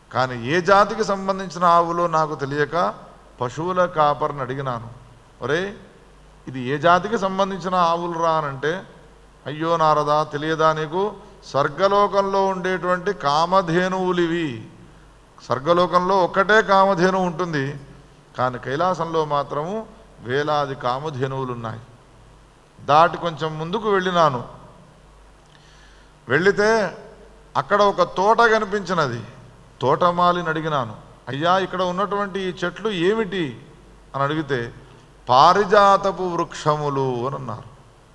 కానీ ఏ జాతికి సంబంధించిన ఆవులో నాకు తెలియక పశువుల కాపర్ని అడిగినాను ఒరే ఇది ఏ జాతికి సంబంధించిన ఆవులు రా అనంటే అయ్యో నారదా తెలియదా నీకు స్వర్గలోకంలో ఉండేటువంటి కామధేనువులు ఇవి స్వర్గలోకంలో ఒక్కటే కామధేను ఉంటుంది కానీ కైలాసంలో మాత్రము వేలాది కామధేనువులు ఉన్నాయి దాటి కొంచెం ముందుకు వెళ్ళినాను వెళ్ళితే అక్కడ ఒక తోట కనిపించినది తోటమాలిని అడిగినాను అయ్యా ఇక్కడ ఉన్నటువంటి ఈ చెట్లు ఏమిటి అని అడిగితే పారిజాతపు వృక్షములు అని అన్నారు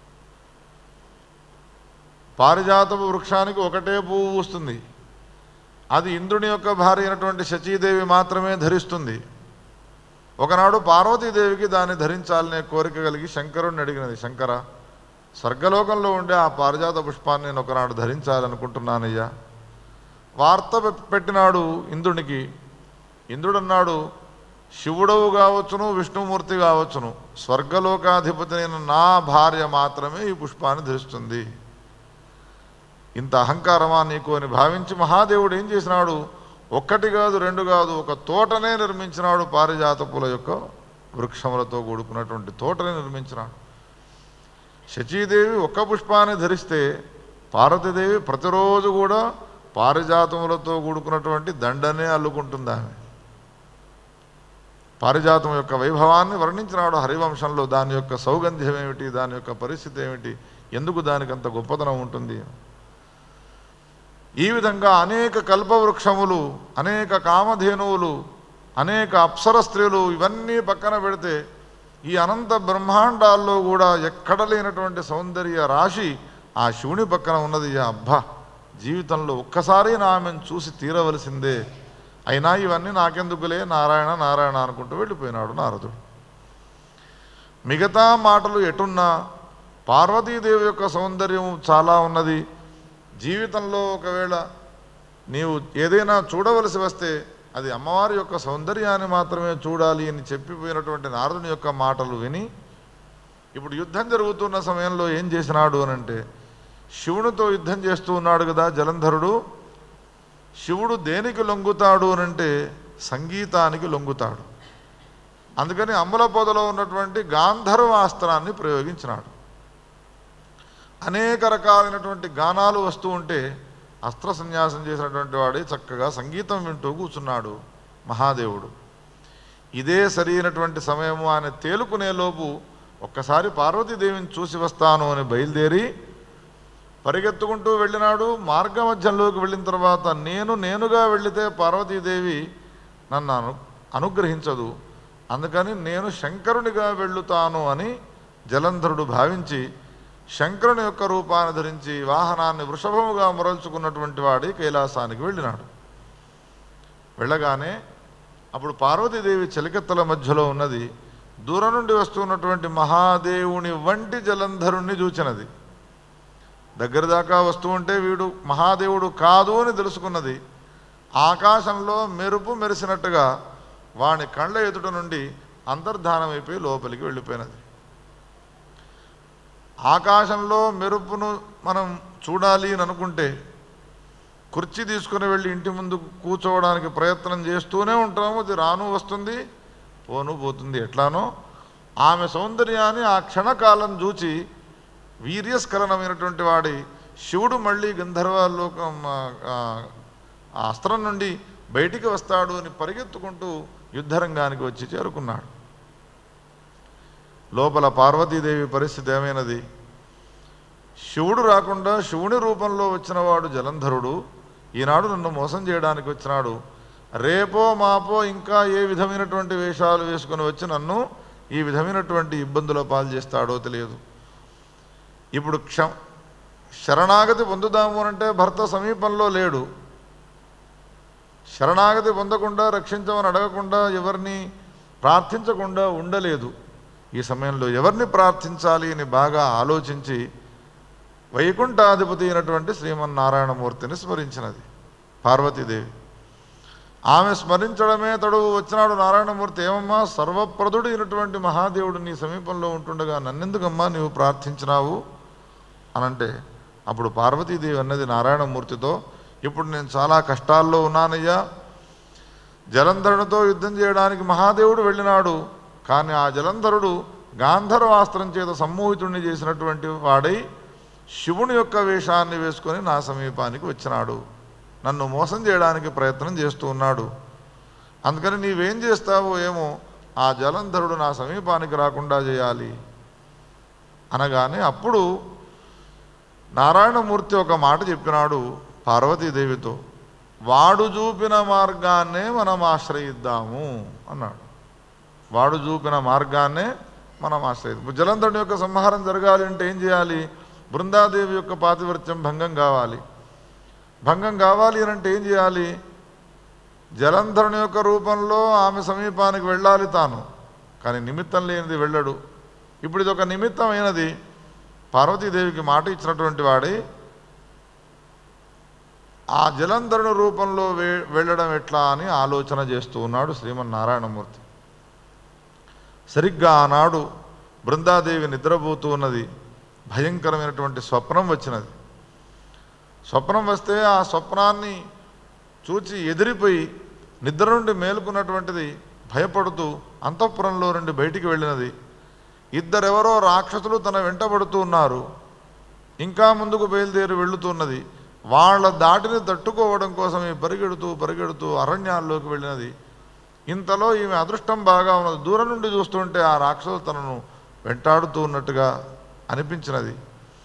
పారిజాతపు వృక్షానికి ఒకటే పువ్వు వస్తుంది అది ఇంద్రుని యొక్క భార్య అయినటువంటి శచీదేవి మాత్రమే ధరిస్తుంది ఒకనాడు పార్వతీదేవికి దాన్ని ధరించాలనే కోరిక కలిగి శంకరుణ్ణి అడిగినది శంకర స్వర్గలోకంలో ఉండే ఆ పారిజాత పుష్పాన్ని నేను ఒకనాడు ధరించాలనుకుంటున్నానయ్యా వార్త పె- పెట్టినాడు ఇంద్రునికి ఇంద్రుడన్నాడు శివుడవు కావచ్చును విష్ణుమూర్తి కావచ్చును స్వర్గలోకాధిపతి అయిన నా భార్య మాత్రమే ఈ పుష్పాన్ని ధరిస్తుంది ఇంత అహంకారమా నీకు అని భావించి మహాదేవుడు ఏం చేసినాడు ఒక్కటి కాదు రెండు కాదు ఒక తోటనే నిర్మించినాడు పారిజాత పూల యొక్క వృక్షములతో కూడుకున్నటువంటి తోటనే నిర్మించినాడు శచీదేవి ఒక్క పుష్పాన్ని ధరిస్తే పార్వతీదేవి ప్రతిరోజు కూడా పారిజాతములతో కూడుకున్నటువంటి దండనే అల్లుకుంటుంది ఆమె పారిజాతం యొక్క వైభవాన్ని వర్ణించినాడు హరివంశంలో దాని యొక్క సౌగంధ్యం ఏమిటి దాని యొక్క పరిస్థితి ఏమిటి ఎందుకు దానికి అంత గొప్పతనం ఉంటుంది ఈ విధంగా అనేక కల్పవృక్షములు అనేక కామధేనువులు అనేక అప్సర స్త్రీలు ఇవన్నీ పక్కన పెడితే ఈ అనంత బ్రహ్మాండాల్లో కూడా ఎక్కడ లేనటువంటి సౌందర్య రాశి ఆ శివుని పక్కన ఉన్నది ఆ అబ్బా జీవితంలో ఒక్కసారి నా ఆమెను చూసి తీరవలసిందే అయినా ఇవన్నీ నాకెందుకులే నారాయణ నారాయణ అనుకుంటూ వెళ్ళిపోయినాడు నారదుడు మిగతా మాటలు ఎటున్నా పార్వతీదేవి యొక్క సౌందర్యం చాలా ఉన్నది జీవితంలో ఒకవేళ నీవు ఏదైనా చూడవలసి వస్తే అది అమ్మవారి యొక్క సౌందర్యాన్ని మాత్రమే చూడాలి అని చెప్పిపోయినటువంటి నారదుని యొక్క మాటలు విని ఇప్పుడు యుద్ధం జరుగుతున్న సమయంలో ఏం చేసినాడు అని అంటే శివునితో యుద్ధం చేస్తూ ఉన్నాడు కదా జలంధరుడు శివుడు దేనికి లొంగుతాడు అని అంటే సంగీతానికి లొంగుతాడు అందుకని అమ్ముల పొదలో ఉన్నటువంటి గాంధర్వాస్త్రాన్ని ప్రయోగించినాడు అనేక రకాలైనటువంటి గానాలు వస్తూ ఉంటే అస్త్ర సన్యాసం చేసినటువంటి వాడే చక్కగా సంగీతం వింటూ కూర్చున్నాడు మహాదేవుడు ఇదే సరైనటువంటి సమయము ఆయన తేలుకునే లోపు ఒక్కసారి పార్వతీదేవిని చూసి వస్తాను అని బయలుదేరి పరిగెత్తుకుంటూ వెళ్ళినాడు మార్గ మధ్యంలోకి వెళ్ళిన తర్వాత నేను నేనుగా వెళితే పార్వతీదేవి నన్ను అను అనుగ్రహించదు అందుకని నేను శంకరునిగా వెళ్ళుతాను అని జలంధరుడు భావించి శంకరుని యొక్క రూపాన్ని ధరించి వాహనాన్ని వృషభముగా మురల్చుకున్నటువంటి వాడి కైలాసానికి వెళ్ళినాడు వెళ్ళగానే అప్పుడు పార్వతీదేవి చలికత్తల మధ్యలో ఉన్నది దూరం నుండి వస్తున్నటువంటి మహాదేవుని వంటి జలంధరుణ్ణి చూచినది దగ్గర దాకా వస్తూ ఉంటే వీడు మహాదేవుడు కాదు అని తెలుసుకున్నది ఆకాశంలో మెరుపు మెరిసినట్టుగా వాని కళ్ళ ఎదుట నుండి అంతర్ధానమైపోయి లోపలికి వెళ్ళిపోయినది ఆకాశంలో మెరుపును మనం చూడాలి అని అనుకుంటే కుర్చీ తీసుకుని వెళ్ళి ఇంటి ముందు కూర్చోవడానికి ప్రయత్నం చేస్తూనే ఉంటాము అది రాను వస్తుంది పోను పోతుంది ఎట్లానో ఆమె సౌందర్యాన్ని ఆ క్షణకాలం చూచి వీర్యస్ఖలనమైనటువంటి వాడి శివుడు మళ్ళీ గంధర్వలోకం ఆ, ఆ, ఆ అస్త్రం నుండి బయటికి వస్తాడు అని పరిగెత్తుకుంటూ యుద్ధరంగానికి వచ్చి చేరుకున్నాడు లోపల పార్వతీదేవి పరిస్థితి ఏమైనది శివుడు రాకుండా శివుని రూపంలో వచ్చినవాడు జలంధరుడు ఈనాడు నన్ను మోసం చేయడానికి వచ్చినాడు రేపో మాపో ఇంకా ఏ విధమైనటువంటి వేషాలు వేసుకొని వచ్చి నన్ను ఈ విధమైనటువంటి ఇబ్బందుల పాలు చేస్తాడో తెలియదు ఇప్పుడు క్ష శరణాగతి పొందుదాము అంటే భర్త సమీపంలో లేడు శరణాగతి పొందకుండా రక్షించమని అడగకుండా ఎవరిని ప్రార్థించకుండా ఉండలేదు ఈ సమయంలో ఎవరిని ప్రార్థించాలి అని బాగా ఆలోచించి వైకుంఠాధిపతి అయినటువంటి శ్రీమన్నారాయణమూర్తిని స్మరించినది పార్వతీదేవి ఆమె స్మరించడమే తడువు వచ్చినాడు నారాయణమూర్తి ఏమమ్మా సర్వప్రదుడు అయినటువంటి మహాదేవుడు నీ సమీపంలో ఉంటుండగా నన్నెందుకమ్మా నీవు ప్రార్థించినావు అనంటే అప్పుడు పార్వతీదేవి అన్నది నారాయణమూర్తితో ఇప్పుడు నేను చాలా కష్టాల్లో ఉన్నానయ్యా జలంధరునితో యుద్ధం చేయడానికి మహాదేవుడు వెళ్ళినాడు కానీ ఆ జలంధరుడు గాంధర్వాస్త్రం చేత సమ్మోహితుడిని చేసినటువంటి వాడై శివుని యొక్క వేషాన్ని వేసుకొని నా సమీపానికి వచ్చినాడు నన్ను మోసం చేయడానికి ప్రయత్నం చేస్తూ ఉన్నాడు అందుకని నీవేం చేస్తావో ఏమో ఆ జలంధరుడు నా సమీపానికి రాకుండా చేయాలి అనగానే అప్పుడు నారాయణమూర్తి ఒక మాట చెప్పినాడు పార్వతీదేవితో వాడు చూపిన మార్గాన్నే మనం ఆశ్రయిద్దాము అన్నాడు వాడు చూపిన మార్గాన్నే మనం ఆశ్రయిద్దాం జలంధరుని యొక్క సంహారం జరగాలి అంటే ఏం చేయాలి బృందాదేవి యొక్క పాతివృత్యం భంగం కావాలి భంగం కావాలి అని అంటే ఏం చేయాలి జలంధరుని యొక్క రూపంలో ఆమె సమీపానికి వెళ్ళాలి తాను కానీ నిమిత్తం లేనిది వెళ్ళడు ఇప్పుడు ఇది ఒక నిమిత్తమైనది పార్వతీదేవికి మాట ఇచ్చినటువంటి వాడే ఆ జలంధరుని రూపంలో వే వెళ్ళడం ఎట్లా అని ఆలోచన చేస్తూ ఉన్నాడు శ్రీమన్నారాయణమూర్తి సరిగ్గా ఆనాడు బృందాదేవి నిద్రపోతూ ఉన్నది భయంకరమైనటువంటి స్వప్నం వచ్చినది స్వప్నం వస్తే ఆ స్వప్నాన్ని చూచి ఎదిరిపోయి నిద్ర నుండి మేలుకున్నటువంటిది భయపడుతూ అంతఃపురంలో నుండి బయటికి వెళ్ళినది ఇద్దరెవరో రాక్షసులు తన వెంటబడుతూ ఉన్నారు ఇంకా ముందుకు బయలుదేరి వెళుతున్నది వాళ్ళ దాటిని తట్టుకోవడం కోసం ఈ పరిగెడుతూ పరిగెడుతూ అరణ్యాల్లోకి వెళ్ళినది ఇంతలో ఈమె అదృష్టం బాగా ఉన్నది దూరం నుండి చూస్తుంటే ఆ రాక్షసులు తనను వెంటాడుతూ ఉన్నట్టుగా అనిపించినది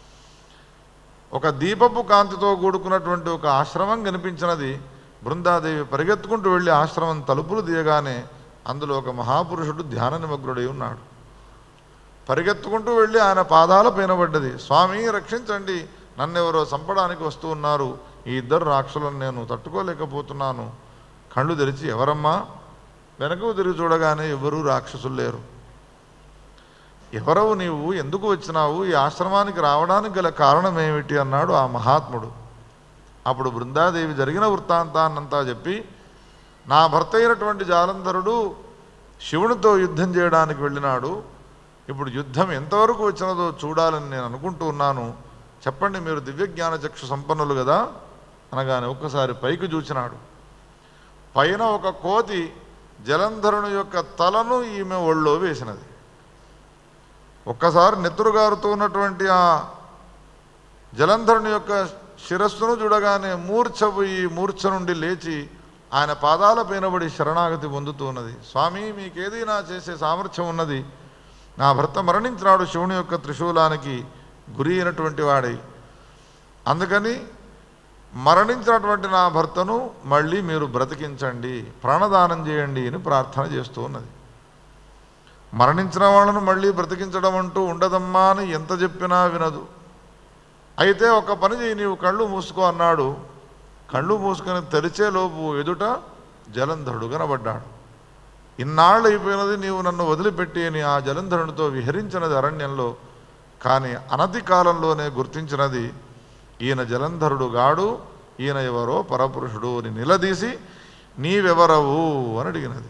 ఒక దీపపు కాంతితో కూడుకున్నటువంటి ఒక ఆశ్రమం కనిపించినది బృందాదేవి పరిగెత్తుకుంటూ వెళ్ళి ఆశ్రమం తలుపులు తీయగానే అందులో ఒక మహాపురుషుడు ధ్యాన నిమగ్నుడై ఉన్నాడు పరిగెత్తుకుంటూ వెళ్ళి ఆయన పాదాల పైన పడ్డది స్వామి రక్షించండి నన్నెవరో చంపడానికి వస్తూ ఉన్నారు ఈ ఇద్దరు రాక్షసులను నేను తట్టుకోలేకపోతున్నాను కళ్ళు తెరిచి ఎవరమ్మా వెనకకు తిరిగి చూడగానే ఎవరూ రాక్షసులు లేరు ఎవరవు నీవు ఎందుకు వచ్చినావు ఈ ఆశ్రమానికి రావడానికి గల కారణం ఏమిటి అన్నాడు ఆ మహాత్ముడు అప్పుడు బృందాదేవి జరిగిన వృత్తాంతాన్నంతా చెప్పి నా భర్త అయినటువంటి జాలంధరుడు శివునితో యుద్ధం చేయడానికి వెళ్ళినాడు ఇప్పుడు యుద్ధం ఎంతవరకు వచ్చినదో చూడాలని నేను అనుకుంటూ ఉన్నాను చెప్పండి మీరు దివ్యజ్ఞాన చక్షు సంపన్నులు కదా అనగానే ఒక్కసారి పైకి చూచినాడు పైన ఒక కోతి జలంధరుని యొక్క తలను ఈమె ఒళ్ళో వేసినది ఒక్కసారి నెత్తురుగారుతూ ఉన్నటువంటి ఆ జలంధరుని యొక్క శిరస్సును చూడగానే మూర్ఛపోయి మూర్ఛ నుండి లేచి ఆయన పాదాల పైనబడి శరణాగతి పొందుతూ ఉన్నది స్వామి మీకేదైనా చేసే సామర్థ్యం ఉన్నది నా భర్త మరణించినాడు శివుని యొక్క త్రిశూలానికి గురి అయినటువంటి వాడై అందుకని మరణించినటువంటి నా భర్తను మళ్ళీ మీరు బ్రతికించండి ప్రాణదానం చేయండి అని ప్రార్థన చేస్తూ ఉన్నది మరణించిన వాళ్ళను మళ్ళీ బ్రతికించడం అంటూ ఉండదమ్మా అని ఎంత చెప్పినా వినదు అయితే ఒక పని చేయి నీవు కళ్ళు మూసుకో అన్నాడు కళ్ళు మూసుకొని తెరిచేలోపు ఎదుట జలంధరుడు కనబడ్డాడు ఇన్నాళ్ళు అయిపోయినది నీవు నన్ను వదిలిపెట్టి అని ఆ జలంధరునితో విహరించినది అరణ్యంలో కానీ అనతి కాలంలోనే గుర్తించినది ఈయన జలంధరుడు గాడు ఈయన ఎవరో పరపురుషుడు అని నిలదీసి నీవెవరవు అని అడిగినది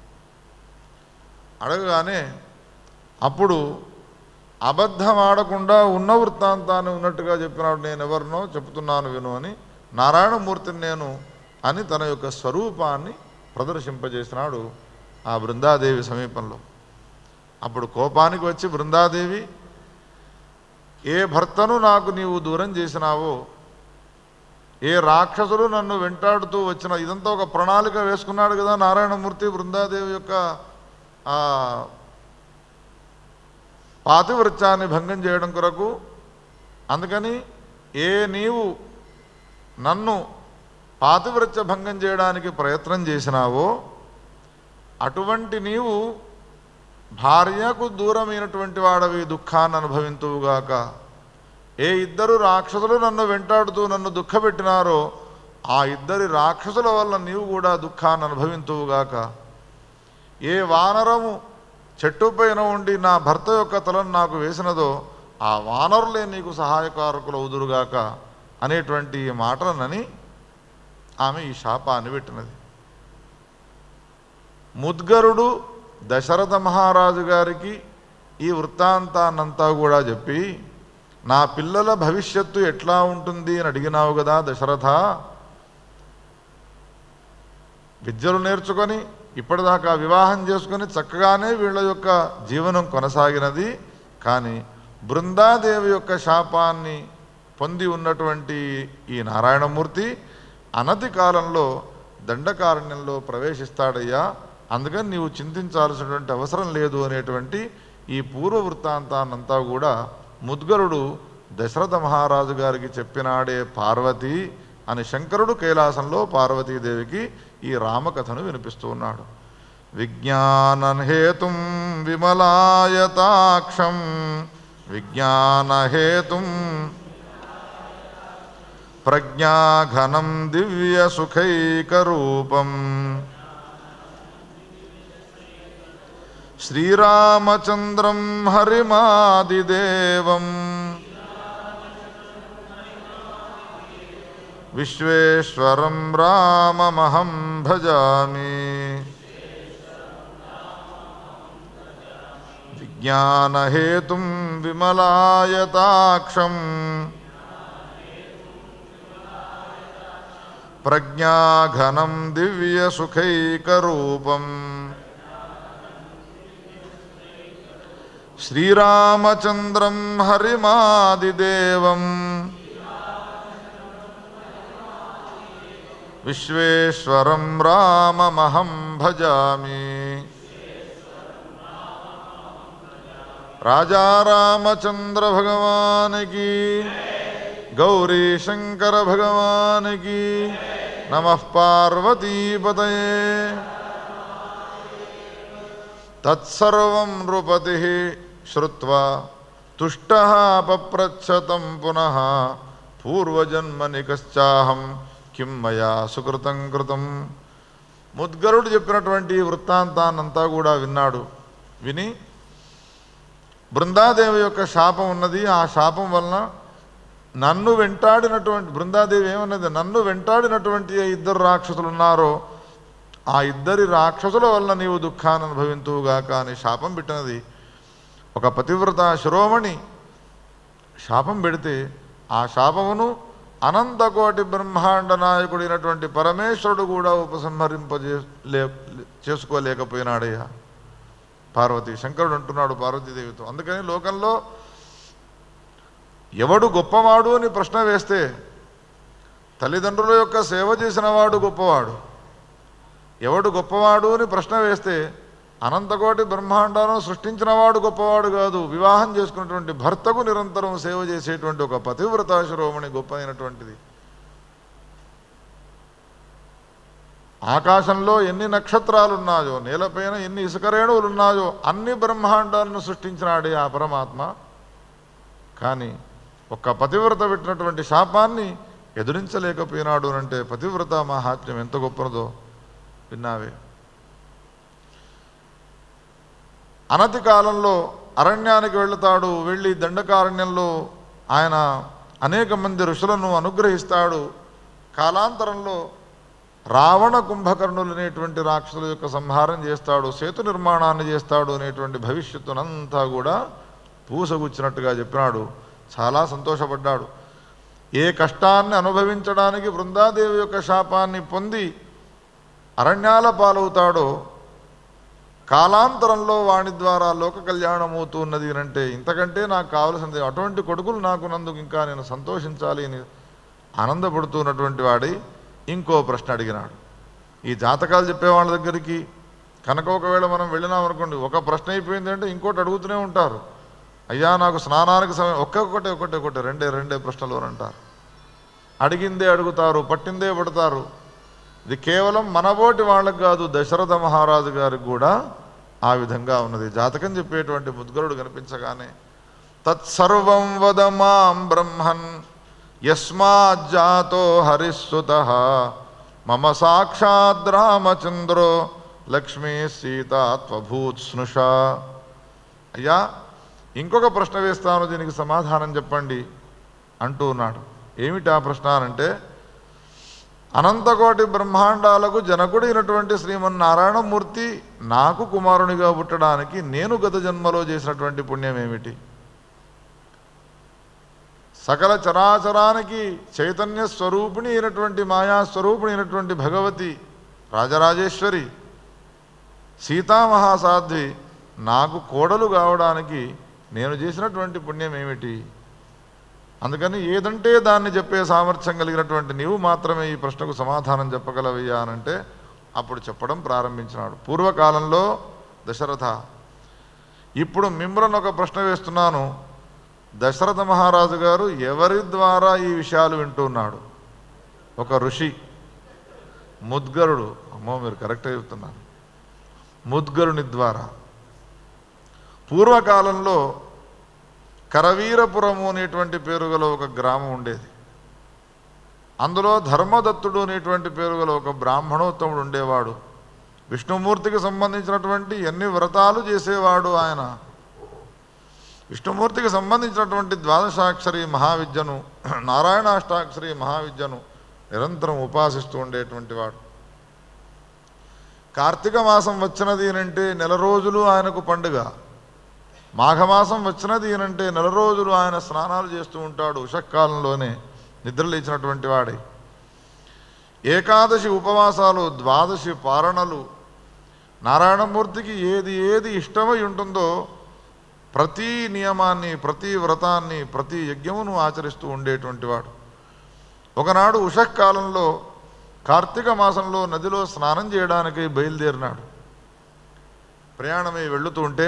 అడగగానే అప్పుడు అబద్ధం ఆడకుండా ఉన్న వృత్తాంతాన్ని ఉన్నట్టుగా చెప్పినాడు నేను ఎవరినో చెప్తున్నాను విను అని నారాయణమూర్తిని నేను అని తన యొక్క స్వరూపాన్ని ప్రదర్శింపజేసినాడు ఆ బృందాదేవి సమీపంలో అప్పుడు కోపానికి వచ్చి బృందాదేవి ఏ భర్తను నాకు నీవు దూరం చేసినావో ఏ రాక్షసులు నన్ను వెంటాడుతూ వచ్చిన ఇదంతా ఒక ప్రణాళిక వేసుకున్నాడు కదా నారాయణమూర్తి బృందాదేవి యొక్క ఆ పాతివృత్యాన్ని భంగం చేయడం కొరకు అందుకని ఏ నీవు నన్ను పాతివృత్య భంగం చేయడానికి ప్రయత్నం చేసినావో అటువంటి నీవు భార్యకు దూరమైనటువంటి వాడవి దుఃఖాన్ని అనుభవింతువుగాక ఏ ఇద్దరు రాక్షసులు నన్ను వెంటాడుతూ నన్ను దుఃఖపెట్టినారో ఆ ఇద్దరి రాక్షసుల వల్ల నీవు కూడా దుఃఖాన్ని అనుభవింతువుగాక ఏ వానరము చెట్టు పైన ఉండి నా భర్త యొక్క తలను నాకు వేసినదో ఆ వానరులే నీకు సహాయకారకులు అవుదురుగాక అనేటువంటి ఈ మాటలనని ఆమె ఈ శాపాన్ని పెట్టినది ముద్గరుడు దశరథ మహారాజు గారికి ఈ వృత్తాంతాన్నంతా కూడా చెప్పి నా పిల్లల భవిష్యత్తు ఎట్లా ఉంటుంది అని అడిగినావు కదా దశరథ విద్యలు నేర్చుకొని ఇప్పటిదాకా వివాహం చేసుకొని చక్కగానే వీళ్ళ యొక్క జీవనం కొనసాగినది కానీ బృందాదేవి యొక్క శాపాన్ని పొంది ఉన్నటువంటి ఈ నారాయణమూర్తి అనతి కాలంలో దండకారణ్యంలో ప్రవేశిస్తాడయ్యా అందుకని నీవు చింతించాల్సినటువంటి అవసరం లేదు అనేటువంటి ఈ పూర్వ వృత్తాంతాన్నంతా కూడా ముద్గరుడు దశరథ మహారాజు గారికి చెప్పినాడే పార్వతి అని శంకరుడు కైలాసంలో పార్వతీదేవికి ఈ రామకథను వినిపిస్తూ ఉన్నాడు విజ్ఞానహేతుం విమలాయతాక్షం విజ్ఞానహేతుం ప్రజ్ఞాఘనం దివ్యసుఖైకరూపం శ్రీరామచంద్రం హరిమాదిదేవం విశ్వేశ్వరం రామమహం భజామి విజ్ఞానహేతుం విమలాయతాక్షం ప్రజ్ఞాఘనం దివ్యసుఖైకరూపం శ్రీరామచంద్రం హరిమాదిదేవం విశ్వేశ్వరం రామమహం భజామి రాజా రామచంద్ర భగవానికి గౌరీ శంకర భగవానికి నమ పార్వతీపతయే తత్సర్వం నృపతి శ్రుత్వా తుష్ట పప్రచ్చతం పునః పూర్వజన్మని కశ్చాహం కిం మయా సుకృతం కృతం ముద్గరుడు చెప్పినటువంటి ఈ వృత్తాంతాన్నంతా కూడా విన్నాడు విని బృందాదేవి యొక్క శాపం ఉన్నది ఆ శాపం వలన నన్ను వెంటాడినటువంటి బృందాదేవి ఏమన్నది నన్ను వెంటాడినటువంటి ఏ ఇద్దరు రాక్షసులు ఉన్నారో ఆ ఇద్దరి రాక్షసుల వలన నీవు దుఃఖాన్ని అనుభవింతువుగాక అని శాపం పెట్టినది ఒక పతివ్రత శిరోమణి శాపం పెడితే ఆ శాపమును అనంతకోటి బ్రహ్మాండ నాయకుడైనటువంటి పరమేశ్వరుడు కూడా ఉపసంహరింపజే లే చేసుకోలేకపోయినాడయ్యా పార్వతి శంకరుడు అంటున్నాడు పార్వతీదేవితో అందుకని లోకంలో ఎవడు గొప్పవాడు అని ప్రశ్న వేస్తే తల్లిదండ్రుల యొక్క సేవ చేసిన వాడు గొప్పవాడు ఎవడు గొప్పవాడు అని ప్రశ్న వేస్తే అనంతకోటి బ్రహ్మాండాలను సృష్టించినవాడు గొప్పవాడు కాదు వివాహం చేసుకున్నటువంటి భర్తకు నిరంతరం సేవ చేసేటువంటి ఒక పతివ్రత శిరోమణి గొప్ప అయినటువంటిది ఆకాశంలో ఎన్ని నక్షత్రాలు ఉన్నాయో నేలపైన ఎన్ని ఇసుక రేణువులు ఉన్నాయో అన్ని బ్రహ్మాండాలను సృష్టించినాడే ఆ పరమాత్మ కానీ ఒక్క పతివ్రత పెట్టినటువంటి శాపాన్ని ఎదురించలేకపోయినాడు అంటే పతివ్రత మహాత్మ్యం ఎంత గొప్పదో విన్నావే అనతి కాలంలో అరణ్యానికి వెళతాడు వెళ్ళి దండకారణ్యంలో ఆయన అనేక మంది ఋషులను అనుగ్రహిస్తాడు కాలాంతరంలో రావణ కుంభకర్ణులు అనేటువంటి రాక్షసుల యొక్క సంహారం చేస్తాడు సేతు నిర్మాణాన్ని చేస్తాడు అనేటువంటి భవిష్యత్తునంతా కూడా పూసగుచ్చినట్టుగా చెప్పినాడు చాలా సంతోషపడ్డాడు ఏ కష్టాన్ని అనుభవించడానికి బృందాదేవి యొక్క శాపాన్ని పొంది అరణ్యాల పాలవుతాడో కాలాంతరంలో వాణి ద్వారా లోక కళ్యాణం అవుతున్నది అని అంటే ఇంతకంటే నాకు కావలసింది అటువంటి కొడుకులు నాకు నందుకు ఇంకా నేను సంతోషించాలి అని ఆనందపడుతున్నటువంటి వాడి ఇంకో ప్రశ్న అడిగినాడు ఈ జాతకాలు చెప్పే వాళ్ళ దగ్గరికి కనుక ఒకవేళ మనం వెళ్ళినాం అనుకోండి ఒక ప్రశ్న అయిపోయింది అంటే ఇంకోటి అడుగుతూనే ఉంటారు అయ్యా నాకు స్నానానికి సమయం ఒక్కొక్కటే ఒకటే ఒకటే రెండే రెండే ప్రశ్నలు అని అంటారు అడిగిందే అడుగుతారు పట్టిందే పడతారు ఇది కేవలం మనబోటి వాళ్ళకు కాదు దశరథ మహారాజు గారికి కూడా ఆ విధంగా ఉన్నది జాతకం చెప్పేటువంటి ముద్గరుడు కనిపించగానే తత్సర్వం వద మాం బ్రహ్మన్ యస్మాజ్జాతో హరిస్సుత మమ సాక్షాద్ రామచంద్రో లక్ష్మీ సీతా త్వభూత్ స్నుష అయ్యా ఇంకొక ప్రశ్న వేస్తాను దీనికి సమాధానం చెప్పండి అంటూ ఉన్నాడు ఏమిటి ఆ ప్రశ్న అనంటే అనంతకోటి బ్రహ్మాండాలకు జనకుడైనటువంటి శ్రీమన్నారాయణమూర్తి నాకు కుమారునిగా పుట్టడానికి నేను గత జన్మలో చేసినటువంటి పుణ్యం ఏమిటి సకల చరాచరానికి చైతన్య స్వరూపిణి అయినటువంటి మాయా స్వరూపిణి అయినటువంటి భగవతి రాజరాజేశ్వరి సీతామహాసాధ్వి నాకు కోడలు కావడానికి నేను చేసినటువంటి పుణ్యం ఏమిటి అందుకని ఏదంటే దాన్ని చెప్పే సామర్థ్యం కలిగినటువంటి నీవు మాత్రమే ఈ ప్రశ్నకు సమాధానం చెప్పగలవయ్యా అనంటే అప్పుడు చెప్పడం ప్రారంభించినాడు పూర్వకాలంలో దశరథ ఇప్పుడు మిమ్మల్ని ఒక ప్రశ్న వేస్తున్నాను దశరథ మహారాజు గారు ఎవరి ద్వారా ఈ విషయాలు వింటున్నాడు ఒక ఋషి ముద్గరుడు అమ్మో మీరు కరెక్టే చెప్తున్నారు ముద్గరుని ద్వారా పూర్వకాలంలో కరవీరపురము అనేటువంటి పేరు గల ఒక గ్రామం ఉండేది అందులో ధర్మదత్తుడు అనేటువంటి పేరు గల ఒక బ్రాహ్మణోత్తముడు ఉండేవాడు విష్ణుమూర్తికి సంబంధించినటువంటి ఎన్ని వ్రతాలు చేసేవాడు ఆయన విష్ణుమూర్తికి సంబంధించినటువంటి ద్వాదశాక్షరి మహావిద్యను నారాయణాష్టాక్షరి మహావిద్యను నిరంతరం ఉపాసిస్తూ ఉండేటువంటి వాడు కార్తీక మాసం వచ్చినది అంటే నెల రోజులు ఆయనకు పండుగ మాఘమాసం వచ్చినది అంటే నెల రోజులు ఆయన స్నానాలు చేస్తూ ఉంటాడు ఉషకాలంలోనే నిద్రలేచినటువంటి వాడే ఏకాదశి ఉపవాసాలు ద్వాదశి పారణలు నారాయణమూర్తికి ఏది ఏది ఇష్టమై ఉంటుందో ప్రతి నియమాన్ని ప్రతి వ్రతాన్ని ప్రతి యజ్ఞమును ఆచరిస్తూ ఉండేటువంటి వాడు ఒకనాడు ఉషకాలంలో కార్తీక మాసంలో నదిలో స్నానం చేయడానికి బయలుదేరినాడు ప్రయాణమై వెళుతూ ఉంటే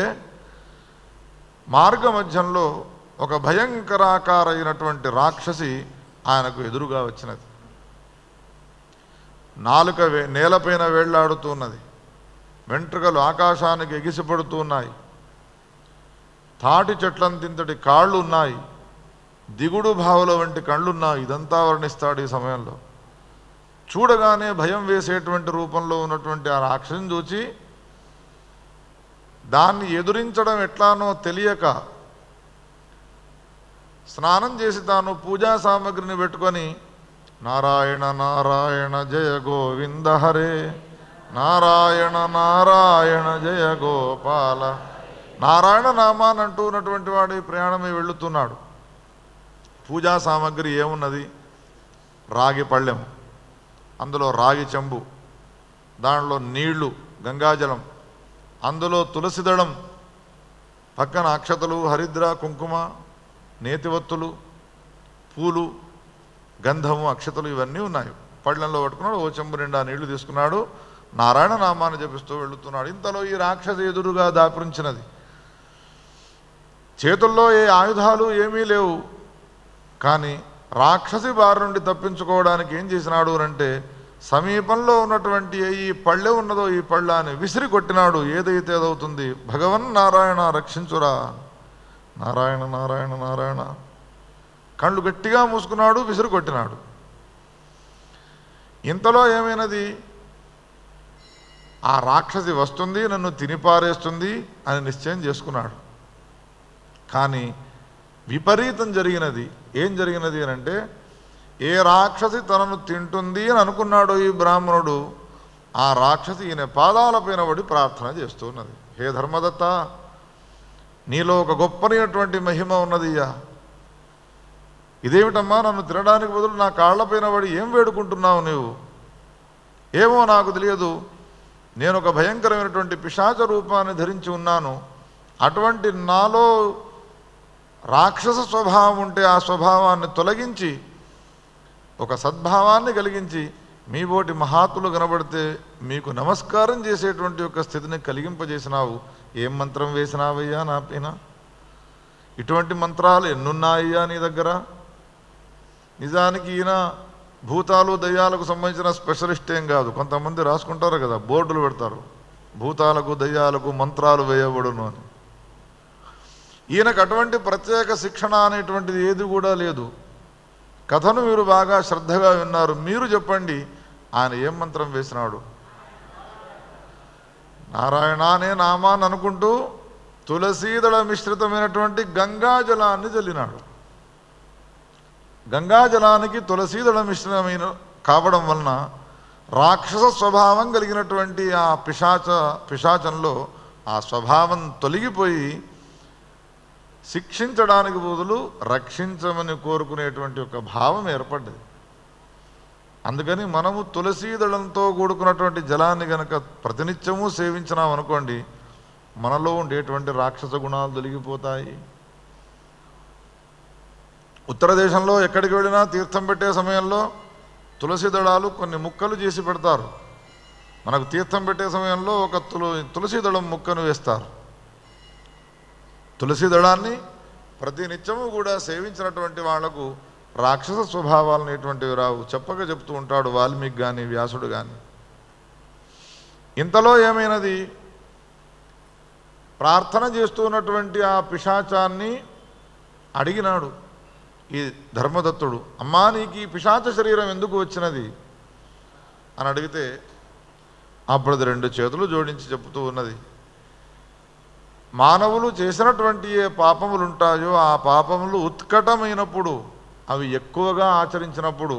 మార్గ మధ్యంలో ఒక భయంకరాకారైనటువంటి రాక్షసి ఆయనకు ఎదురుగా వచ్చినది నాలుక వే నేలపైన వేళ్లాడుతున్నది వెంట్రుకలు ఆకాశానికి ఎగిసిపడుతూ ఉన్నాయి తాటి చెట్లంతింతటి కాళ్ళు ఉన్నాయి దిగుడు భావుల వంటి కళ్ళున్నాయి ఇదంతా వర్ణిస్తాడు ఈ సమయంలో చూడగానే భయం వేసేటువంటి రూపంలో ఉన్నటువంటి ఆ రాక్షసిని చూచి దాన్ని ఎదురించడం ఎట్లానో తెలియక స్నానం చేసి తాను పూజా సామగ్రిని పెట్టుకొని నారాయణ నారాయణ జయ గోవింద హరే నారాయణ నారాయణ జయ గోపాల నారాయణ నామాన్ అంటూ ఉన్నటువంటి వాడు ఈ ప్రయాణమై వెళుతున్నాడు పూజా సామగ్రి ఏమున్నది రాగి పళ్ళెం అందులో రాగి చెంబు దానిలో నీళ్లు గంగాజలం అందులో తులసిదళం పక్కన అక్షతలు హరిద్ర కుంకుమ నేతివత్తులు పూలు గంధము అక్షతలు ఇవన్నీ ఉన్నాయి పళ్ళెంలో పట్టుకున్నాడు ఓ చెంబు నిండా నీళ్లు తీసుకున్నాడు నారాయణ నామాన్ని జపిస్తూ వెళుతున్నాడు ఇంతలో ఈ రాక్షసి ఎదురుగా దాపురించినది చేతుల్లో ఏ ఆయుధాలు ఏమీ లేవు కానీ రాక్షసి బారి నుండి తప్పించుకోవడానికి ఏం చేసినాడు అంటే సమీపంలో ఉన్నటువంటి ఏ ఈ పళ్ళె ఉన్నదో ఈ పళ్ళాన్ని విసిరి కొట్టినాడు ఏదైతే ఏదవుతుంది భగవన్ నారాయణ రక్షించురా నారాయణ నారాయణ నారాయణ కళ్ళు గట్టిగా మూసుకున్నాడు విసిరి కొట్టినాడు ఇంతలో ఏమైనది ఆ రాక్షసి వస్తుంది నన్ను తినిపారేస్తుంది అని నిశ్చయం చేసుకున్నాడు కానీ విపరీతం జరిగినది ఏం జరిగినది అని అంటే ఏ రాక్షసి తనను తింటుంది అని అనుకున్నాడు ఈ బ్రాహ్మణుడు ఆ రాక్షసి ఈయన పాదాలపైన పడి ప్రార్థన చేస్తున్నది హే ధర్మదత్త నీలో ఒక గొప్పనైనటువంటి మహిమ ఉన్నదియ్యా ఇదేమిటమ్మా నన్ను తినడానికి బదులు నా కాళ్లపైన పడి ఏం వేడుకుంటున్నావు నీవు ఏమో నాకు తెలియదు నేను ఒక భయంకరమైనటువంటి పిశాచ రూపాన్ని ధరించి ఉన్నాను అటువంటి నాలో రాక్షస స్వభావం ఉంటే ఆ స్వభావాన్ని తొలగించి ఒక సద్భావాన్ని కలిగించి మీ బోటి మహాత్ములు కనబడితే మీకు నమస్కారం చేసేటువంటి ఒక స్థితిని కలిగింపజేసినావు ఏం మంత్రం వేసినావయ్యా నా పైన ఇటువంటి మంత్రాలు ఎన్నున్నాయ్యా నీ దగ్గర నిజానికి ఈయన భూతాలు దయ్యాలకు సంబంధించిన స్పెషలిస్ట్ ఏం కాదు కొంతమంది రాసుకుంటారు కదా బోర్డులు పెడతారు భూతాలకు దయ్యాలకు మంత్రాలు వేయబడును అని ఈయనకు అటువంటి ప్రత్యేక శిక్షణ అనేటువంటిది ఏది కూడా లేదు కథను మీరు బాగా శ్రద్ధగా విన్నారు మీరు చెప్పండి ఆయన ఏం మంత్రం వేసినాడు నారాయణ అనే నామాన్ని అనుకుంటూ తులసీదళ మిశ్రితమైనటువంటి గంగాజలాన్ని చల్లినాడు గంగాజలానికి తులసీదళ మిశ్రమైన కావడం వలన రాక్షస స్వభావం కలిగినటువంటి ఆ పిశాచ పిశాచంలో ఆ స్వభావం తొలగిపోయి శిక్షించడానికి బదులు రక్షించమని కోరుకునేటువంటి ఒక భావం ఏర్పడ్డది అందుకని మనము తులసీ దళంతో కూడుకున్నటువంటి జలాన్ని గనక ప్రతినిత్యము సేవించినాం అనుకోండి మనలో ఉండేటువంటి రాక్షస గుణాలు తొలగిపోతాయి ఉత్తర దేశంలో ఎక్కడికి వెళ్ళినా తీర్థం పెట్టే సమయంలో తులసి దళాలు కొన్ని ముక్కలు చేసి పెడతారు మనకు తీర్థం పెట్టే సమయంలో ఒక తుల తులసి దళం ముక్కను వేస్తారు తులసి దళాన్ని ప్రతి నిత్యము కూడా సేవించినటువంటి వాళ్లకు రాక్షస స్వభావాలు అనేటువంటివి రావు చెప్పక చెప్తూ ఉంటాడు వాల్మీకి కానీ వ్యాసుడు కానీ ఇంతలో ఏమైనది ప్రార్థన చేస్తున్నటువంటి ఆ పిశాచాన్ని అడిగినాడు ఈ ధర్మదత్తుడు అమ్మా నీకు ఈ పిశాచ శరీరం ఎందుకు వచ్చినది అని అడిగితే అప్పుడు అది రెండు చేతులు జోడించి చెప్తూ ఉన్నది మానవులు చేసినటువంటి ఏ పాపములు ఉంటాయో ఆ పాపములు ఉత్కటమైనప్పుడు అవి ఎక్కువగా ఆచరించినప్పుడు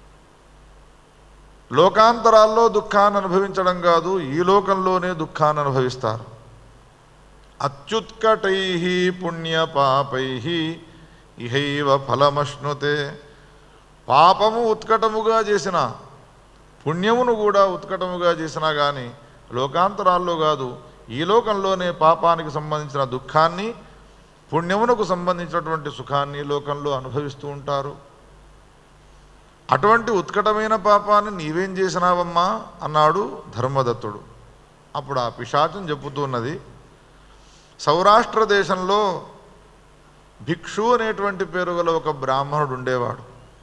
లోకాంతరాల్లో దుఃఖాన్ని అనుభవించడం కాదు ఈ లోకంలోనే దుఃఖాన్ని అనుభవిస్తారు అత్యుత్కటై పుణ్య పాపై ఇహైవ ఫలమశ్నుతే పాపము ఉత్కటముగా చేసిన పుణ్యమును కూడా ఉత్కటముగా చేసినా కానీ లోకాంతరాల్లో కాదు ఈ లోకంలోనే పాపానికి సంబంధించిన దుఃఖాన్ని పుణ్యమునకు సంబంధించినటువంటి సుఖాన్ని లోకంలో అనుభవిస్తూ ఉంటారు అటువంటి ఉత్కటమైన పాపాన్ని నీవేం చేసినావమ్మా అన్నాడు ధర్మదత్తుడు అప్పుడు ఆ పిశాచం చెప్పుతున్నది సౌరాష్ట్ర దేశంలో భిక్షు అనేటువంటి పేరు గల ఒక బ్రాహ్మణుడు ఉండేవాడు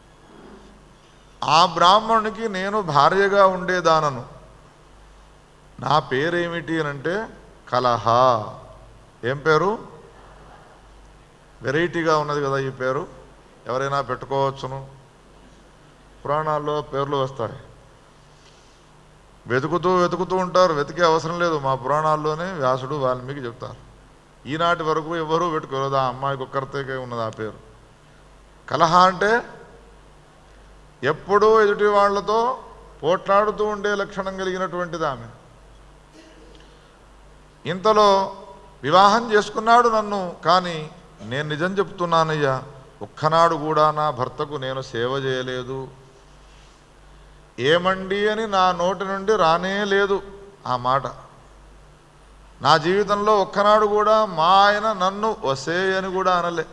ఆ బ్రాహ్మణునికి నేను భార్యగా ఉండేదానను నా పేరేమిటి అని అంటే కలహ ఏం పేరు వెరైటీగా ఉన్నది కదా ఈ పేరు ఎవరైనా పెట్టుకోవచ్చును పురాణాల్లో పేర్లు వస్తాయి వెతుకుతూ వెతుకుతూ ఉంటారు వెతికే అవసరం లేదు మా పురాణాల్లోనే వ్యాసుడు వాల్మీకి చెప్తారు ఈనాటి వరకు ఎవరూ పెట్టుకోలేదు ఆ అమ్మాయికి ఒక్కరితే ఉన్నది ఆ పేరు కలహ అంటే ఎప్పుడూ ఎదుటి వాళ్ళతో పోట్లాడుతూ ఉండే లక్షణం కలిగినటువంటిది ఆమె ఇంతలో వివాహం చేసుకున్నాడు నన్ను కానీ నేను నిజం చెప్తున్నానయ్యా ఒక్కనాడు కూడా నా భర్తకు నేను సేవ చేయలేదు ఏమండి అని నా నోటి నుండి రానే లేదు ఆ మాట నా జీవితంలో ఒక్కనాడు కూడా మా ఆయన నన్ను వసే అని కూడా అనలే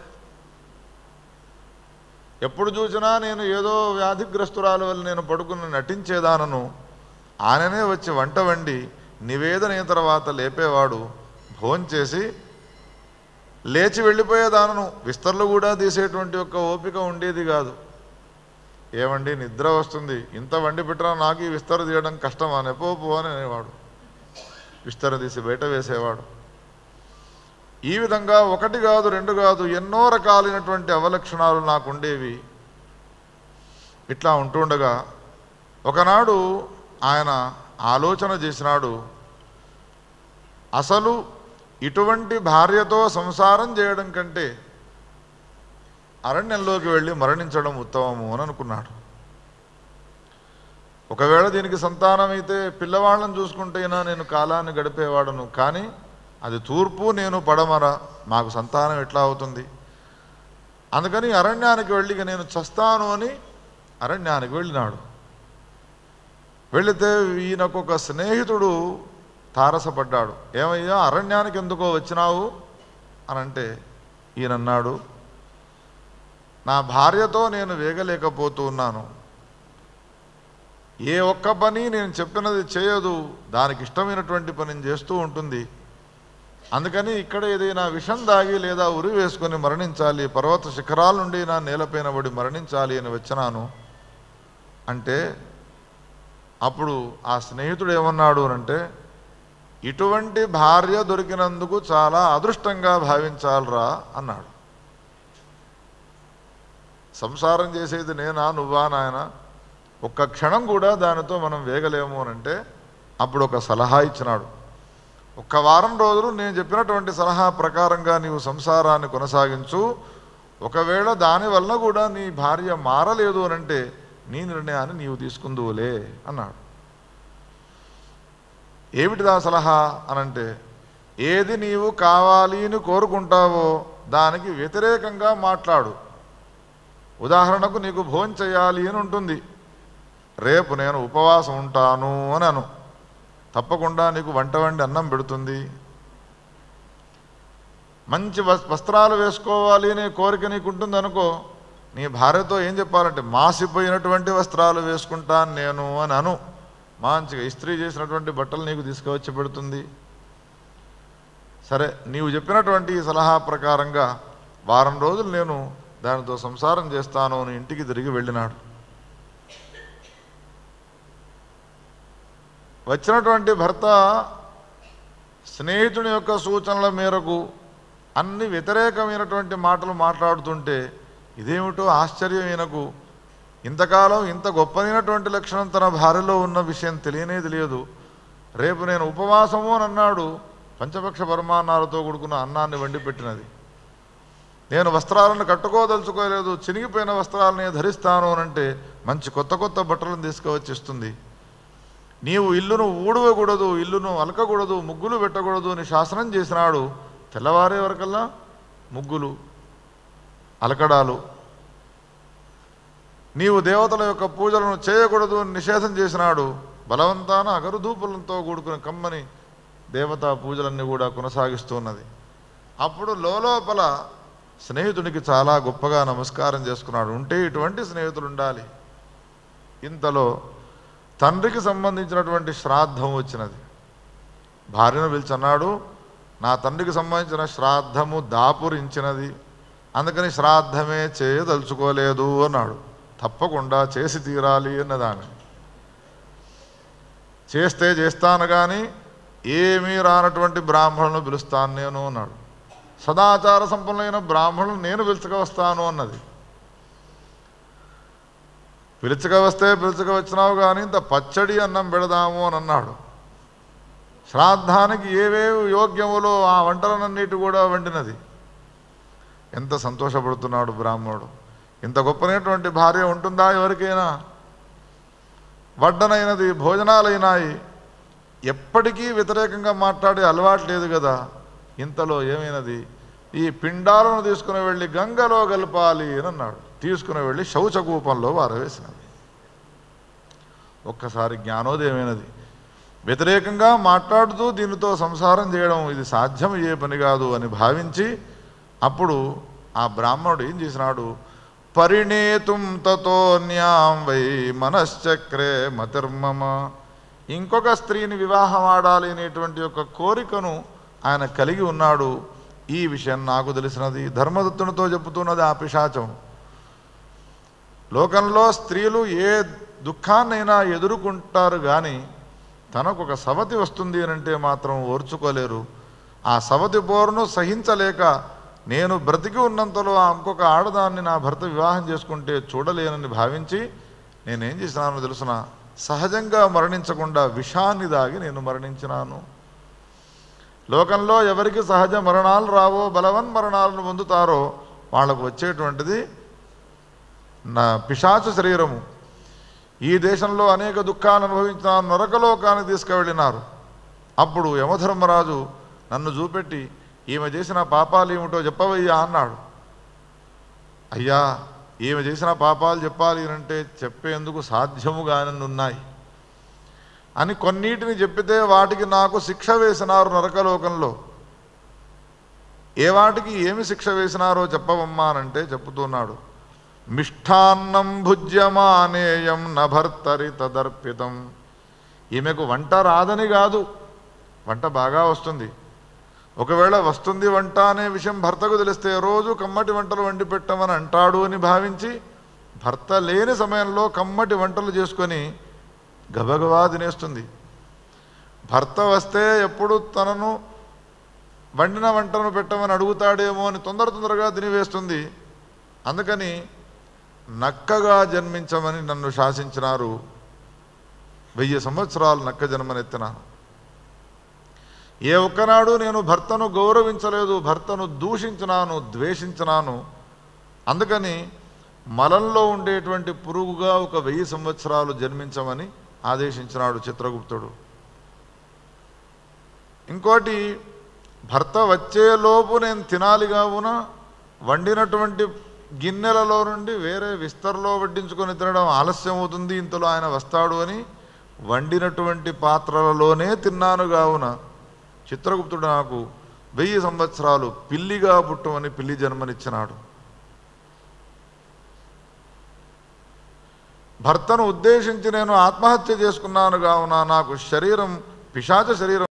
ఎప్పుడు చూసినా నేను ఏదో వ్యాధిగ్రస్తురాలు వల్ల నేను పడుకుని నటించేదానను ఆయననే వచ్చి వంట వండి నివేదన అయిన తర్వాత లేపేవాడు భోంచేసి లేచి వెళ్ళిపోయేదానను విస్తర్లు కూడా తీసేటువంటి ఒక ఓపిక ఉండేది కాదు ఏమండి నిద్ర వస్తుంది ఇంత వండి పెట్టినా నాకు ఈ విస్తర తీయడం కష్టమా నెపో పో అని అనేవాడు విస్తర తీసి బయట వేసేవాడు ఈ విధంగా ఒకటి కాదు రెండు కాదు ఎన్నో రకాలైనటువంటి అవలక్షణాలు నాకు ఉండేవి ఇట్లా ఉంటుండగా ఒకనాడు ఆయన ఆలోచన చేసినాడు అసలు ఇటువంటి భార్యతో సంసారం చేయడం కంటే అరణ్యంలోకి వెళ్ళి మరణించడం ఉత్తమము అని అనుకున్నాడు ఒకవేళ దీనికి సంతానం అయితే పిల్లవాళ్ళని చూసుకుంటేనా నేను కాలాన్ని గడిపేవాడను కానీ అది తూర్పు నేను పడమర మాకు సంతానం ఎట్లా అవుతుంది అందుకని అరణ్యానికి వెళ్ళి ఇక నేను చస్తాను అని అరణ్యానికి వెళ్ళినాడు వెళితే ఈయనకు ఒక స్నేహితుడు తారసపడ్డాడు ఏమయ్యా అరణ్యానికి ఎందుకో వచ్చినావు అని అంటే ఈయన అన్నాడు నా భార్యతో నేను వేగలేకపోతూ ఉన్నాను ఏ ఒక్క పని నేను చెప్పినది చేయదు దానికి ఇష్టమైనటువంటి పనిని చేస్తూ ఉంటుంది అందుకని ఇక్కడ ఏదైనా విషం దాగి లేదా ఉరి వేసుకొని మరణించాలి పర్వత శిఖరాల నుండి నా నేలపైన పడి మరణించాలి అని వచ్చినాను అంటే అప్పుడు ఆ స్నేహితుడు ఏమన్నాడు అంటే ఇటువంటి భార్య దొరికినందుకు చాలా అదృష్టంగా భావించాలరా అన్నాడు సంసారం చేసేది నేనా నువ్వా నాయన ఒక్క క్షణం కూడా దానితో మనం వేగలేము అని అంటే అప్పుడు ఒక సలహా ఇచ్చినాడు ఒక్క వారం రోజులు నేను చెప్పినటువంటి సలహా ప్రకారంగా నీవు సంసారాన్ని కొనసాగించు ఒకవేళ దానివల్ల కూడా నీ భార్య మారలేదు అని అంటే నీ నిర్ణయాన్ని నీవు తీసుకుందువులే అన్నాడు ఏమిటిదా సలహా అనంటే ఏది నీవు కావాలి అని కోరుకుంటావో దానికి వ్యతిరేకంగా మాట్లాడు ఉదాహరణకు నీకు భోజనం చేయాలి అని ఉంటుంది రేపు నేను ఉపవాసం ఉంటాను అని అను తప్పకుండా నీకు వంట వండి అన్నం పెడుతుంది మంచి వస్- వస్త్రాలు వేసుకోవాలి అనే కోరిక నీకు ఉంటుంది అనుకో నీ భార్యతో ఏం చెప్పాలంటే మాసిపోయినటువంటి వస్త్రాలు వేసుకుంటాను నేను అని అను మంచిగా ఇస్త్రీ చేసినటువంటి బట్టలు నీకు తీసుకువచ్చి పెడుతుంది సరే నీవు చెప్పినటువంటి ఈ సలహా ప్రకారంగా వారం రోజులు నేను దానితో సంసారం చేస్తాను అని ఇంటికి తిరిగి వెళ్ళినాడు వచ్చినటువంటి భర్త స్నేహితుని యొక్క సూచనల మేరకు అన్ని వ్యతిరేకమైనటువంటి మాటలు మాట్లాడుతుంటే ఇదేమిటో ఆశ్చర్యం ఈయనకు ఇంతకాలం ఇంత గొప్పనైనటువంటి లక్షణం తన భార్యలో ఉన్న విషయం తెలియనే తెలియదు రేపు నేను ఉపవాసము అని అన్నాడు పంచపక్ష పరమాన్నాలతో కూడుకున్న అన్నాన్ని వండి పెట్టినది నేను వస్త్రాలను కట్టుకోదలుచుకోలేదు చినిగిపోయిన వస్త్రాలని ధరిస్తాను అనంటే మంచి కొత్త కొత్త బట్టలను తీసుకువచ్చి ఇస్తుంది నీవు ఇల్లును ఊడవకూడదు ఇల్లును అలకకూడదు ముగ్గులు పెట్టకూడదు అని శాసనం చేసినాడు తెల్లవారే వరకల్లా ముగ్గులు అలకడాలు నీవు దేవతల యొక్క పూజలను చేయకూడదు అని నిషేధం చేసినాడు బలవంతాన అగరుధూపులతో కూడుకుని కమ్మని దేవతా పూజలన్నీ కూడా కొనసాగిస్తున్నది అప్పుడు లోపల స్నేహితుడికి చాలా గొప్పగా నమస్కారం చేసుకున్నాడు ఉంటే ఇటువంటి స్నేహితులు ఉండాలి ఇంతలో తండ్రికి సంబంధించినటువంటి శ్రాద్ధం వచ్చినది భార్యను పిలిచన్నాడు నా తండ్రికి సంబంధించిన శ్రాద్ధము దాపురించినది అందుకని శ్రాద్ధమే చేయదలుచుకోలేదు అన్నాడు తప్పకుండా చేసి తీరాలి అన్నది ఆమె చేస్తే చేస్తాను కానీ ఏమీ రానటువంటి బ్రాహ్మణులను పిలుస్తాను నేను అన్నాడు సదాచార సంపన్నులైన బ్రాహ్మణులు నేను పిలుచుక వస్తాను అన్నది పిలుచుక వస్తే పిలుచుక వచ్చినావు కానీ ఇంత పచ్చడి అన్నం పెడదాము అని అన్నాడు శ్రాద్ధానికి ఏవేవి యోగ్యములో ఆ వంటలనన్నిటి కూడా వండినది ఎంత సంతోషపడుతున్నాడు బ్రాహ్మణుడు ఇంత గొప్పనైనటువంటి భార్య ఉంటుందా ఎవరికైనా వడ్డనైనది భోజనాలైనాయి ఎప్పటికీ వ్యతిరేకంగా మాట్లాడే అలవాటు లేదు కదా ఇంతలో ఏమైనది ఈ పిండాలను తీసుకుని వెళ్ళి గంగలో గలపాలి అని అన్నాడు తీసుకుని వెళ్ళి శౌచకూపంలో వారవేసినది ఒక్కసారి జ్ఞానోదయమైనది వ్యతిరేకంగా మాట్లాడుతూ దీనితో సంసారం చేయడం ఇది సాధ్యమయ్యే పని కాదు అని భావించి అప్పుడు ఆ బ్రాహ్మణుడు ఏం చేసినాడు పరిణేతుం తతోన్యాం వై మనశ్చక్రే మతిర్మమ ఇంకొక స్త్రీని వివాహం ఆడాలి అనేటువంటి ఒక కోరికను ఆయన కలిగి ఉన్నాడు ఈ విషయం నాకు తెలిసినది ధర్మదత్తునితో చెబుతున్నది ఆ పిశాచం లోకంలో స్త్రీలు ఏ దుఃఖాన్నైనా ఎదుర్కొంటారు కానీ తనకు ఒక సవతి వస్తుంది అని అంటే మాత్రం ఓర్చుకోలేరు ఆ సవతి పోరును సహించలేక నేను బ్రతికి ఉన్నంతలో ఆ ఇంకొక ఆడదాన్ని నా భర్త వివాహం చేసుకుంటే చూడలేనని భావించి నేనేం చేసినానో తెలుసిన సహజంగా మరణించకుండా విషాన్ని దాగి నేను మరణించినాను లోకంలో ఎవరికి సహజ మరణాలు రావో బలవన్ మరణాలను పొందుతారో వాళ్ళకు వచ్చేటువంటిది నా పిశాచ శరీరము ఈ దేశంలో అనేక దుఃఖాలను అనుభవించిన నరకలోకాన్ని తీసుకువెళ్ళినారు అప్పుడు యమధర్మరాజు నన్ను చూపెట్టి ఈమె చేసిన పాపాలు ఏమిటో చెప్పవయ్యా అన్నాడు అయ్యా ఈమె చేసిన పాపాలు చెప్పాలి అంటే చెప్పేందుకు సాధ్యముగానే ఉన్నాయి అని కొన్నిటిని చెప్పితే వాటికి నాకు శిక్ష వేసినారు నరకలోకంలో ఏ వాటికి ఏమి శిక్ష వేసినారో చెప్పవమ్మా అనంటే చెప్పుతున్నాడు మిష్టాన్నం భుజ్యమానేయం నభర్తరి తదర్పితం ఈమెకు వంట రాదని కాదు వంట బాగా వస్తుంది ఒకవేళ వస్తుంది వంట అనే విషయం భర్తకు తెలిస్తే రోజు కమ్మటి వంటలు వండి పెట్టమని అంటాడు అని భావించి భర్త లేని సమయంలో కమ్మటి వంటలు చేసుకొని గబగబా తినేస్తుంది భర్త వస్తే ఎప్పుడు తనను వండిన వంటను పెట్టమని అడుగుతాడేమో అని తొందర తొందరగా తినివేస్తుంది అందుకని నక్కగా జన్మించమని నన్ను శాసించినారు వెయ్యి సంవత్సరాలు నక్క జన్మనెత్తినాను ఏ ఒక్కనాడు నేను భర్తను గౌరవించలేదు భర్తను దూషించినాను ద్వేషించినాను అందుకని మలంలో ఉండేటువంటి పురుగుగా ఒక వెయ్యి సంవత్సరాలు జన్మించమని ఆదేశించినాడు చిత్రగుప్తుడు ఇంకోటి భర్త వచ్చేలోపు నేను తినాలి కావున వండినటువంటి గిన్నెలలో నుండి వేరే విస్తరలో వడ్డించుకొని తినడం ఆలస్యం అవుతుంది ఇంతలో ఆయన వస్తాడు అని వండినటువంటి పాత్రలలోనే తిన్నాను కావున చిత్రగుప్తుడు నాకు వెయ్యి సంవత్సరాలు పిల్లిగా పుట్టమని పిల్లి జన్మనిచ్చినాడు భర్తను ఉద్దేశించి నేను ఆత్మహత్య చేసుకున్నాను కావున నాకు శరీరం పిశాచ శరీరం